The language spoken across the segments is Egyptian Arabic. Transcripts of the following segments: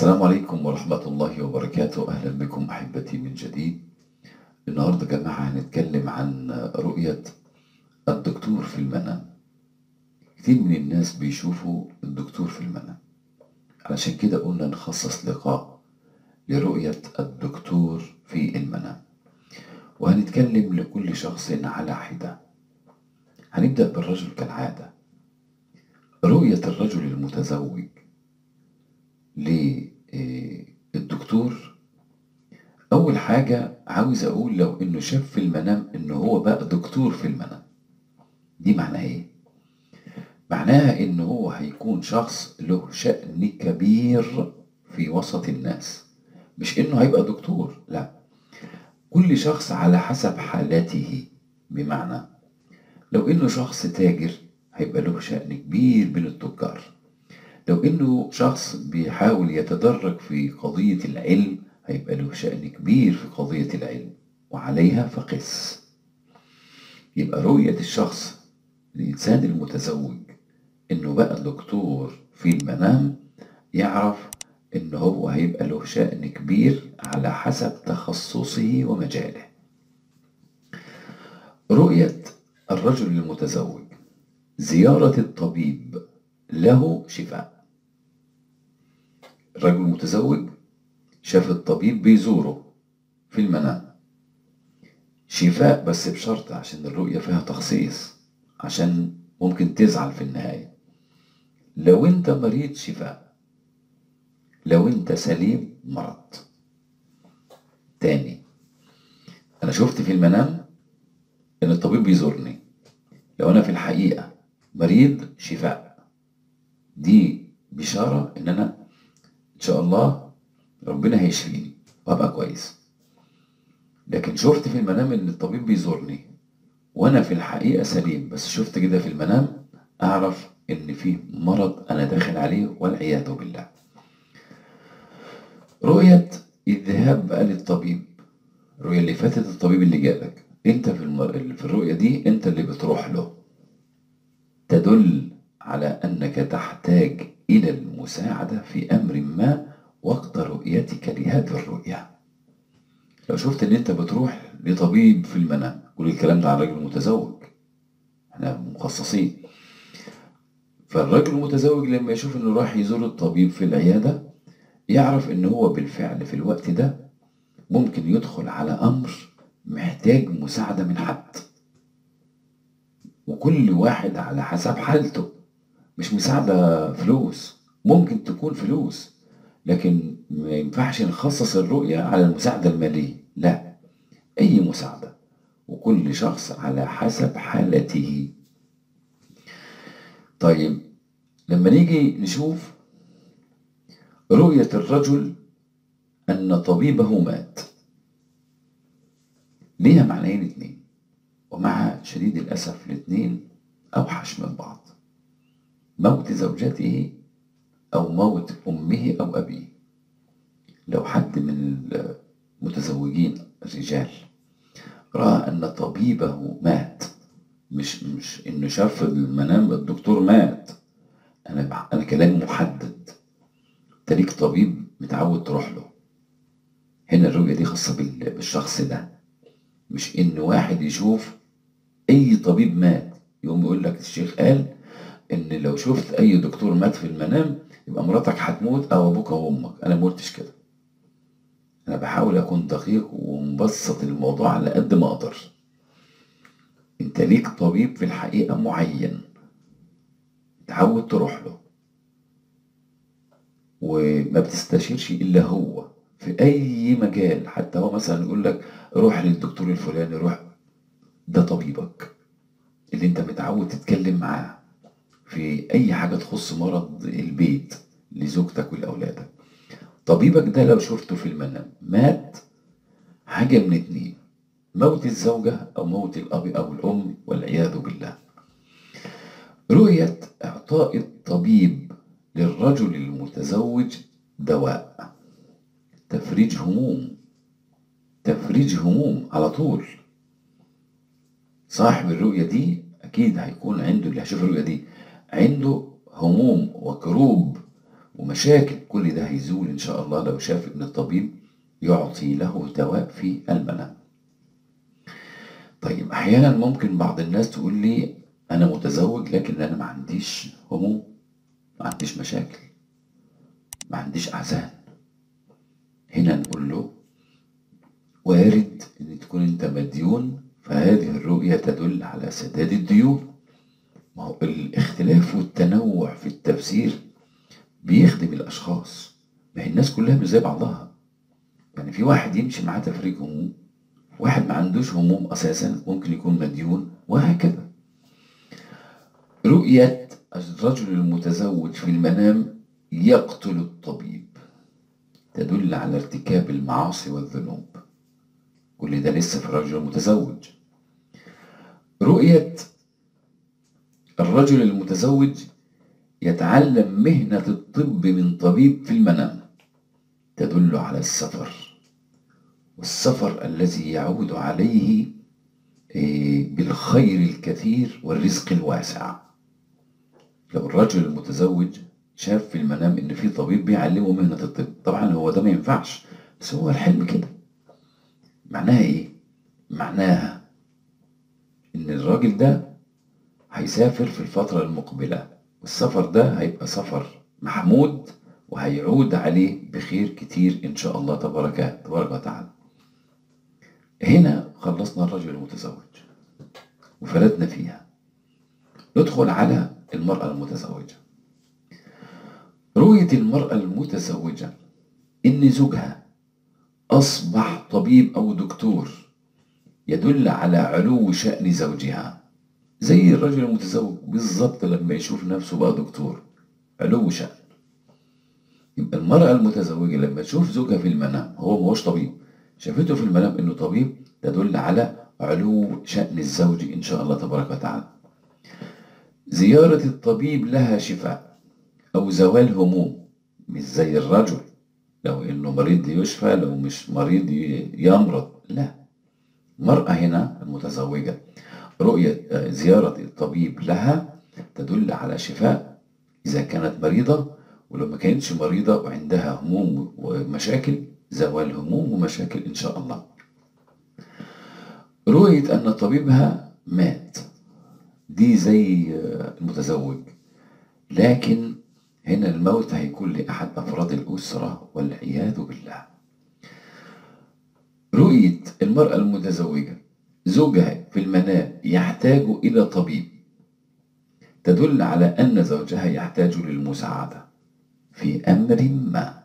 السلام عليكم ورحمة الله وبركاته أهلا بكم أحبتي من جديد النهاردة يا جماعة هنتكلم عن رؤية الدكتور في المنام كتير من الناس بيشوفوا الدكتور في المنام علشان كده قلنا نخصص لقاء لرؤية الدكتور في المنام وهنتكلم لكل شخص على حدة هنبدأ بالرجل كالعادة رؤية الرجل المتزوج للدكتور أول حاجة عاوز أقول لو إنه شاف في المنام إنه هو بقى دكتور في المنام دي معناها إيه؟ معناها إن هو هيكون شخص له شأن كبير في وسط الناس مش إنه هيبقى دكتور لا كل شخص على حسب حالته بمعنى لو إنه شخص تاجر هيبقى له شأن كبير بين التجار لو انه شخص بيحاول يتدرج في قضية العلم هيبقى له شأن كبير في قضية العلم وعليها فقس يبقى رؤية الشخص الإنسان المتزوج إنه بقى دكتور في المنام يعرف إن هو هيبقى له شأن كبير على حسب تخصصه ومجاله رؤية الرجل المتزوج زيارة الطبيب له شفاء الرجل المتزوج شاف الطبيب بيزوره في المنام شفاء بس بشرط عشان الرؤية فيها تخصيص عشان ممكن تزعل في النهاية لو انت مريض شفاء لو انت سليم مرض تاني انا شفت في المنام ان الطبيب بيزورني لو انا في الحقيقة مريض شفاء دي بشارة إن أنا إن شاء الله ربنا هيشفيني وهبقى كويس لكن شفت في المنام إن الطبيب بيزورني وأنا في الحقيقة سليم بس شفت كده في المنام أعرف إن في مرض أنا داخل عليه والعياذ بالله رؤية الذهاب بقى للطبيب الرؤية اللي فاتت الطبيب اللي جالك انت في, المر... في الرؤية دي انت اللي بتروح له تدل على أنك تحتاج إلى المساعدة في أمر ما وقت رؤيتك لهذه الرؤية لو شفت أن أنت بتروح لطبيب في المنام كل الكلام ده عن رجل متزوج احنا مخصصين فالرجل المتزوج لما يشوف أنه راح يزور الطبيب في العيادة يعرف أنه هو بالفعل في الوقت ده ممكن يدخل على أمر محتاج مساعدة من حد وكل واحد على حسب حالته مش مساعدة فلوس ممكن تكون فلوس لكن ما ينفعش نخصص الرؤية على المساعدة المالية لا أي مساعدة وكل شخص على حسب حالته طيب لما نيجي نشوف رؤية الرجل أن طبيبه مات ليها معنيين اتنين ومع شديد الأسف الاتنين أوحش من بعض موت زوجته أو موت أمه أو أبيه لو حد من المتزوجين الرجال رأى أن طبيبه مات مش مش إنه شاف المنام الدكتور مات أنا أنا كلام محدد تليك طبيب متعود تروح له هنا الرؤية دي خاصة بالشخص ده مش إن واحد يشوف أي طبيب مات يقوم يقول لك الشيخ قال ان لو شفت اي دكتور مات في المنام يبقى مراتك هتموت او ابوك او امك انا ما قلتش كده انا بحاول اكون دقيق ومبسط الموضوع على قد ما اقدر انت ليك طبيب في الحقيقة معين تعود تروح له وما بتستشيرش الا هو في اي مجال حتى هو مثلا يقول لك روح للدكتور الفلاني روح ده طبيبك اللي انت متعود تتكلم معاه في أي حاجة تخص مرض البيت لزوجتك ولأولادك طبيبك ده لو شفته في المنام مات حاجة من اتنين موت الزوجة أو موت الأب أو الأم والعياذ بالله رؤية إعطاء الطبيب للرجل المتزوج دواء تفريج هموم تفريج هموم على طول صاحب الرؤية دي أكيد هيكون عنده اللي هيشوف الرؤية دي عنده هموم وكروب ومشاكل كل ده هيزول إن شاء الله لو شاف إن الطبيب يعطي له دواء في المنام طيب أحيانا ممكن بعض الناس تقول لي أنا متزوج لكن أنا ما عنديش هموم ما عنديش مشاكل ما عنديش أحزان هنا نقول له وارد ان تكون انت مديون فهذه الرؤية تدل على سداد الديون ما هو الاختلاف والتنوع في التفسير بيخدم الاشخاص ما هي الناس كلها مش زي بعضها يعني في واحد يمشي معاه تفريج هموم واحد ما عندوش هموم اساسا ممكن يكون مديون وهكذا رؤية الرجل المتزوج في المنام يقتل الطبيب تدل على ارتكاب المعاصي والذنوب كل ده لسه في الرجل المتزوج رؤية الرجل المتزوج يتعلم مهنة الطب من طبيب في المنام تدل على السفر والسفر الذي يعود عليه إيه، بالخير الكثير والرزق الواسع لو الرجل المتزوج شاف في المنام ان في طبيب بيعلمه مهنة الطب طبعا هو ده ما ينفعش بس هو الحلم كده معناها ايه معناها ان الراجل ده هيسافر في الفترة المقبلة والسفر ده هيبقى سفر محمود وهيعود عليه بخير كتير ان شاء الله تبارك تبارك وتعالى هنا خلصنا الرجل المتزوج وفردنا فيها ندخل على المرأة المتزوجة رؤية المرأة المتزوجة إن زوجها أصبح طبيب أو دكتور يدل على علو شأن زوجها زي الرجل المتزوج بالظبط لما يشوف نفسه بقى دكتور علو شأن يبقى المرأة المتزوجة لما تشوف زوجها في المنام هو ما هوش طبيب شافته في المنام إنه طبيب تدل على علو شأن الزوج إن شاء الله تبارك وتعالى زيارة الطبيب لها شفاء أو زوال هموم مش زي الرجل لو إنه مريض يشفى لو مش مريض يمرض لا المرأة هنا المتزوجة رؤية آه، زيارة الطبيب لها تدل على شفاء إذا كانت مريضة ولو ما كانتش مريضة وعندها هموم ومشاكل زوال هموم ومشاكل إن شاء الله رؤية أن طبيبها مات دي زي آه، المتزوج لكن هنا الموت هيكون لأحد أفراد الأسرة والعياذ بالله رؤية المرأة المتزوجة زوجها في المنام يحتاج إلى طبيب تدل على أن زوجها يحتاج للمساعدة في أمر ما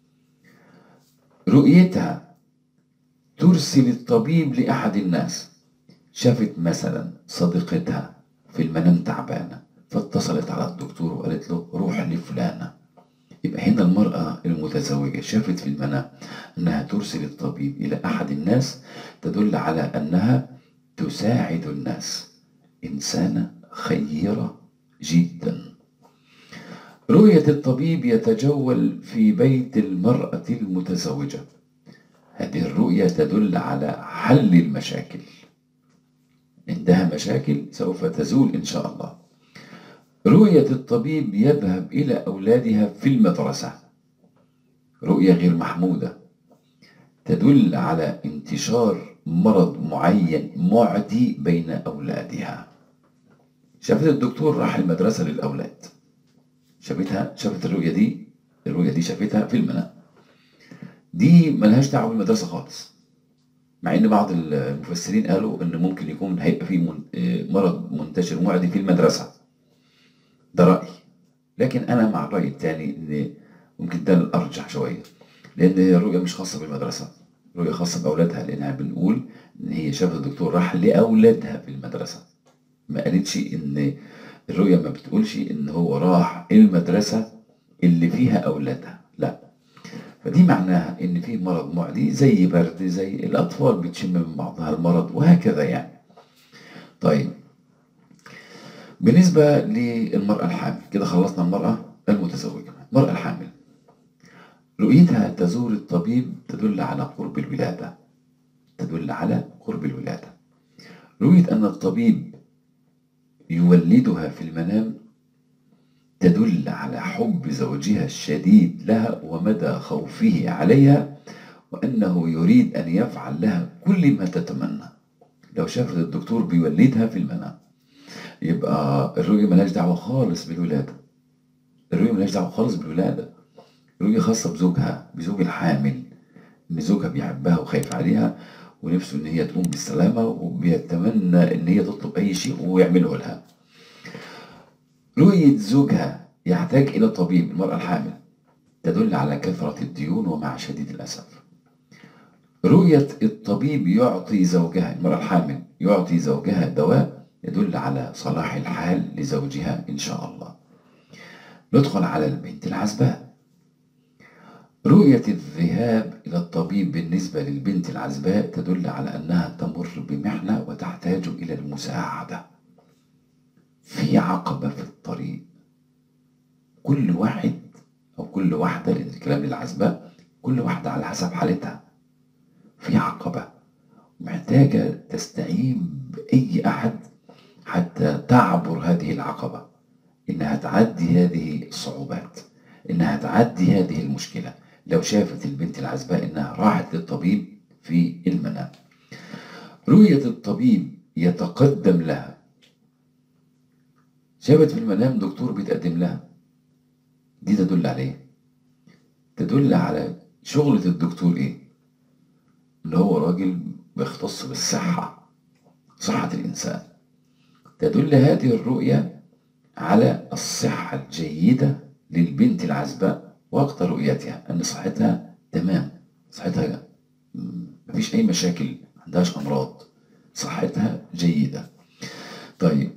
رؤيتها ترسل الطبيب لأحد الناس شافت مثلا صديقتها في المنام تعبانة فاتصلت على الدكتور وقالت له روح لفلانة يبقى هنا المرأة المتزوجة شافت في المنام أنها ترسل الطبيب إلى أحد الناس تدل على أنها تساعد الناس إنسانة خيرة جدا رؤية الطبيب يتجول في بيت المرأة المتزوجة هذه الرؤية تدل على حل المشاكل عندها مشاكل سوف تزول إن شاء الله رؤية الطبيب يذهب إلى أولادها في المدرسة رؤية غير محمودة تدل على انتشار مرض معين معدي بين أولادها شافت الدكتور راح المدرسة للأولاد شافتها شافت الرؤية دي الرؤية دي شافتها في المنام دي ملهاش دعوة بالمدرسة خالص مع ان بعض المفسرين قالوا ان ممكن يكون هيبقى في مرض منتشر معدي في المدرسة ده رأي لكن انا مع الرأي الثاني ان ممكن ده الارجح شوية لان الرؤية مش خاصة بالمدرسة رؤية خاصة بأولادها لأنها بنقول إن هي شافت الدكتور راح لأولادها في المدرسة ما قالتش إن الرؤية ما بتقولش إن هو راح المدرسة اللي فيها أولادها لا فدي معناها إن في مرض معدي زي برد زي الأطفال بتشم من بعضها المرض وهكذا يعني طيب بالنسبة للمرأة الحامل كده خلصنا المرأة المتزوجة المرأة الحامل رؤيتها تزور الطبيب تدل على قرب الولادة تدل على قرب الولادة رؤية أن الطبيب يولدها في المنام تدل على حب زوجها الشديد لها ومدى خوفه عليها وأنه يريد أن يفعل لها كل ما تتمنى لو شافت الدكتور بيولدها في المنام يبقى الرؤية ملهاش دعوة خالص بالولادة الرؤية ملهاش دعوة خالص بالولادة الرؤية خاصة بزوجها بزوج الحامل إن زوجها بيحبها وخايف عليها ونفسه إن هي تقوم بالسلامة وبيتمنى إن هي تطلب أي شيء ويعمله لها رؤية زوجها يحتاج إلى طبيب المرأة الحامل تدل على كثرة الديون ومع شديد الأسف رؤية الطبيب يعطي زوجها المرأة الحامل يعطي زوجها دواء يدل على صلاح الحال لزوجها إن شاء الله ندخل على البنت العزباء رؤية الذهاب إلى الطبيب بالنسبة للبنت العزباء تدل على أنها تمر بمحنة وتحتاج إلى المساعدة في عقبة في الطريق كل واحد أو كل واحدة لأن الكلام للعزباء كل واحدة على حسب حالتها في عقبة محتاجة تستعين بأي أحد حتى تعبر هذه العقبة إنها تعدي هذه الصعوبات إنها تعدي هذه المشكلة لو شافت البنت العزباء إنها راحت للطبيب في المنام رؤية الطبيب يتقدم لها شافت في المنام دكتور بيتقدم لها دي تدل على ايه؟ تدل على شغلة الدكتور ايه؟ ان هو راجل بيختص بالصحة صحة الإنسان تدل هذه الرؤية على الصحة الجيدة للبنت العزباء وقت رؤيتها أن صحتها تمام صحتها مفيش أي مشاكل ما عندهاش أمراض صحتها جيدة طيب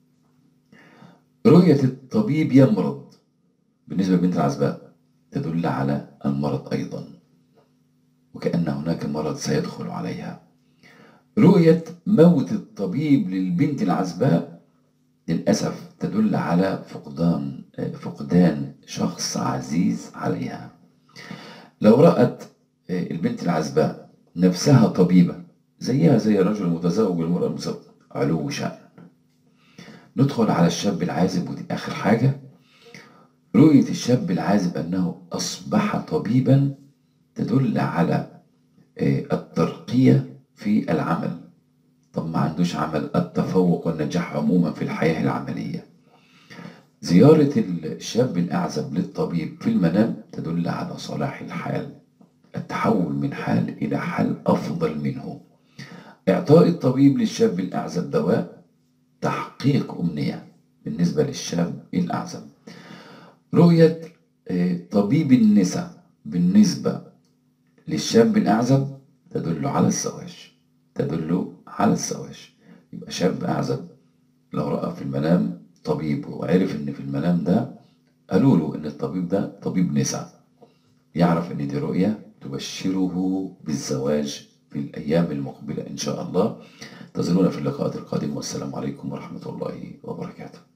رؤية الطبيب يمرض بالنسبة لبنت العزباء تدل على المرض أيضا وكأن هناك مرض سيدخل عليها رؤية موت الطبيب للبنت العزباء للأسف تدل على فقدان فقدان شخص عزيز عليها لو رأت البنت العزباء نفسها طبيبة زيها زي الرجل المتزوج والمرأة المتزوجة علو شأن ندخل على الشاب العازب ودي آخر حاجة رؤية الشاب العازب أنه أصبح طبيبا تدل على الترقية في العمل طب ما عندوش عمل التفوق والنجاح عموما في الحياة العملية زيارة الشاب الأعزب للطبيب في المنام تدل على صلاح الحال التحول من حال إلى حال أفضل منه إعطاء الطبيب للشاب الأعزب دواء تحقيق أمنية بالنسبة للشاب الأعزب رؤية طبيب النساء بالنسبة للشاب الأعزب تدل على الزواج تدل على الزواج يبقى شاب أعزب لو رأى في المنام طبيب وعرف إن في المنام ده قالوا له إن الطبيب ده طبيب نساء يعرف إن دي رؤية تبشره بالزواج في الأيام المقبلة إن شاء الله انتظرونا في اللقاءات القادمة والسلام عليكم ورحمة الله وبركاته